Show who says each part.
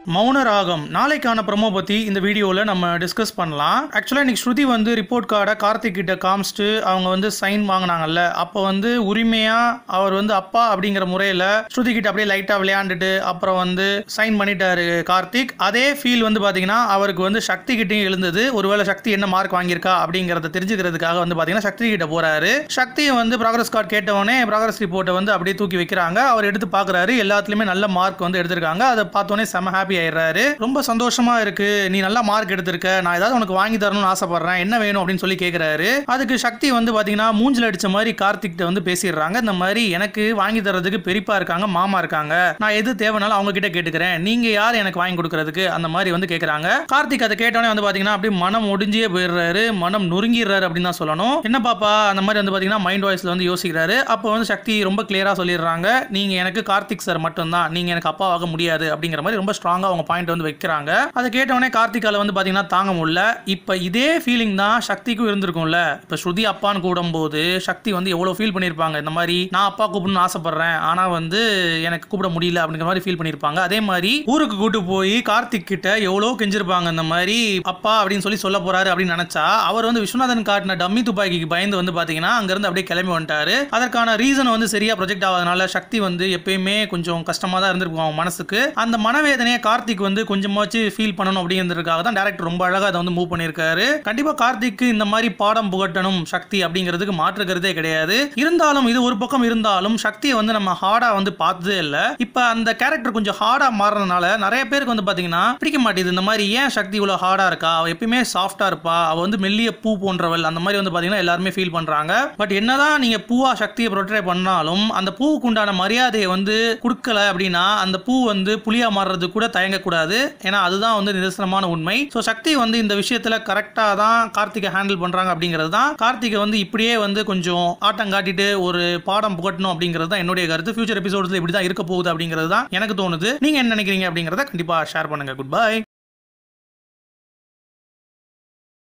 Speaker 1: மௌன ராகம் நாளைக்கான ப்ரோமோ பற்றி இந்த வீடியோவில் நம்ம டிஸ்கஸ் பண்ணலாம் ஆக்சுவலாக இன்னைக்கு ஸ்ருதி வந்து ரிப்போர்ட் கார்டை கார்த்திக் கிட்ட காமிச்சிட்டு அவங்க வந்து சைன் வாங்கினாங்கல்ல அப்போ வந்து உரிமையாக அவர் வந்து அப்பா அப்படிங்கிற முறையில் ஸ்ருதி கிட்ட அப்படியே லைட்டாக விளையாண்டுட்டு அப்புறம் வந்து சைன் பண்ணிட்டாரு கார்த்திக் அதே ஃபீல் வந்து பார்த்தீங்கன்னா அவருக்கு வந்து சக்தி கிட்டையும் எழுந்தது ஒருவேளை சக்தி என்ன மார்க் வாங்கியிருக்கா அப்படிங்கிறத தெரிஞ்சுக்கிறதுக்காக வந்து பார்த்தீங்கன்னா சக்தி கிட்ட போறாரு சக்தியை வந்து ப்ராக்ரஸ் கார்டு கேட்டவொடனே ப்ராக்ரஸ் ரிப்போர்ட்டை வந்து அப்படியே தூக்கி வைக்கிறாங்க அவர் எடுத்து பார்க்குறாரு எல்லாத்துலேயுமே நல்ல மார்க் வந்து எடுத்திருக்காங்க அதை பார்த்தோன்னே செம ஹாப்பி ஆயிடுறாரு ரொம்ப சந்தோஷமா இருக்கு நீ நல்லா மார்க் எடுத்திருக்க நான் ஏதாவது உனக்கு வாங்கி தரணும்னு ஆசைப்படுறேன் என்ன வேணும் அப்படின்னு சொல்லி கேட்குறாரு அதுக்கு சக்தி வந்து பார்த்தீங்கன்னா மூஞ்சில் அடிச்ச மாதிரி கார்த்திக் வந்து பேசிடுறாங்க இந்த மாதிரி எனக்கு வாங்கி தரதுக்கு பெரியப்பா இருக்காங்க மாமா இருக்காங்க நான் எது தேவைனாலும் அவங்க கிட்ட கேட்டுக்கிறேன் நீங்க யார் எனக்கு வாங்கி கொடுக்கறதுக்கு அந்த மாதிரி வந்து கேட்குறாங்க கார்த்திக் அதை கேட்டோடனே வந்து பார்த்தீங்கன்னா அப்படியே மனம் ஒடிஞ்சியே போயிடுறாரு மனம் நொறுங்கிடுறாரு அப்படின்னு தான் சொல்லணும் என்ன பாப்பா அந்த மாதிரி வந்து பார்த்தீங்கன்னா மைண்ட் வாய்ஸ்ல வந்து யோசிக்கிறாரு அப்போ வந்து சக்தி ரொம்ப கிளியரா சொல்லிடுறாங்க நீங்க எனக்கு கார்த்திக் சார் மட்டும்தான் நீங்க எனக்கு அப்பாவாக முடியாது அப்படிங்கிற மாதிரி ரொம்ப ஸ்ட்ராங்கா அவங்க பாயிண்ட் வந்து வைக்கிறாங்க அதை கேட்டவொடனே கார்த்திகால வந்து பாத்தீங்கன்னா தாங்க முடியல இப்போ இதே ஃபீலிங் தான் சக்திக்கும் இருந்திருக்கும்ல இப்போ ஸ்ருதி அப்பான்னு கூடும்போது சக்தி வந்து எவ்வளோ ஃபீல் பண்ணியிருப்பாங்க இந்த மாதிரி நான் அப்பா கூப்பிடணும்னு ஆசைப்படுறேன் ஆனா வந்து எனக்கு கூப்பிட முடியல அப்படிங்கிற மாதிரி ஃபீல் பண்ணியிருப்பாங்க அதே மாதிரி ஊருக்கு கூட்டு போய் கார்த்திக் கிட்ட எவ்வளோ கெஞ்சிருப்பாங்க இந்த மாதிரி அப்பா அப்படின்னு சொல்லி சொல்ல போறாரு அப்படின்னு நினைச்சா அவர் வந்து விஸ்வநாதன் காட்டின டம்மி துப்பாக்கிக்கு பயந்து வந்து பாத்தீங்கன்னா அங்கிருந்து அப்படியே கிளம்பி வந்துட்டாரு அதற்கான ரீசன் வந்து சரியா ப்ரொஜெக்ட் ஆகாதனால சக்தி வந்து எப்பயுமே கொஞ்சம் கஷ்டமா தான் இருந்திருக்கும் அவன் மனசுக்கு அந்த மனவேதனையை கார்த்திக் வந்து கொஞ்சமாச்சு ஃபீல் பண்ணணும் அப்படிங்கிறதுக்காக தான் டேரக்டர் ரொம்ப அழகா அதை வந்து மூவ் பண்ணியிருக்காரு கண்டிப்பா கார்த்திக்கு இந்த மாதிரி பாடம் புகட்டணும் சக்தி அப்படிங்கிறதுக்கு மாற்றுக்கிறதே கிடையாது இருந்தாலும் இது ஒரு பக்கம் இருந்தாலும் சக்தியை வந்து நம்ம ஹார்டா வந்து பார்த்ததே இல்லை இப்போ அந்த கேரக்டர் கொஞ்சம் ஹார்டா மாறினதுனால நிறைய பேருக்கு வந்து பாத்தீங்கன்னா பிடிக்க மாட்டேது இந்த மாதிரி ஏன் சக்தி இவ்வளோ ஹார்டா இருக்கா அவ எப்பயுமே சாஃப்டா இருப்பா அவ வந்து மெல்லிய பூ போன்றவள் அந்த மாதிரி வந்து பாத்தீங்கன்னா எல்லாருமே ஃபீல் பண்றாங்க பட் என்னதான் நீங்க பூவா சக்தியை ப்ரொட்ரே பண்ணாலும் அந்த பூவுக்கு உண்டான மரியாதையை வந்து கொடுக்கல அப்படின்னா அந்த பூ வந்து புளியா மாறுறது கூட தயங்கக்கூடாது ஏன்னா அதுதான் வந்து நிதர்சனமான உண்மை ஸோ சக்தி வந்து இந்த விஷயத்துல கரெக்டாக தான் கார்த்திகை ஹேண்டில் பண்றாங்க அப்படிங்கிறது தான் கார்த்திகை வந்து இப்படியே வந்து கொஞ்சம் ஆட்டம் காட்டிட்டு ஒரு பாடம் புகட்டணும் அப்படிங்கிறது தான் என்னுடைய கருத்து ஃபியூச்சர் எபிசோட்ஸ்ல இப்படி தான் இருக்க போகுது அப்படிங்கிறது தான் எனக்கு தோணுது நீங்க என்ன நினைக்கிறீங்க அப்படிங்கிறத கண்டிப்பா ஷேர் பண்ணுங்க குட் பை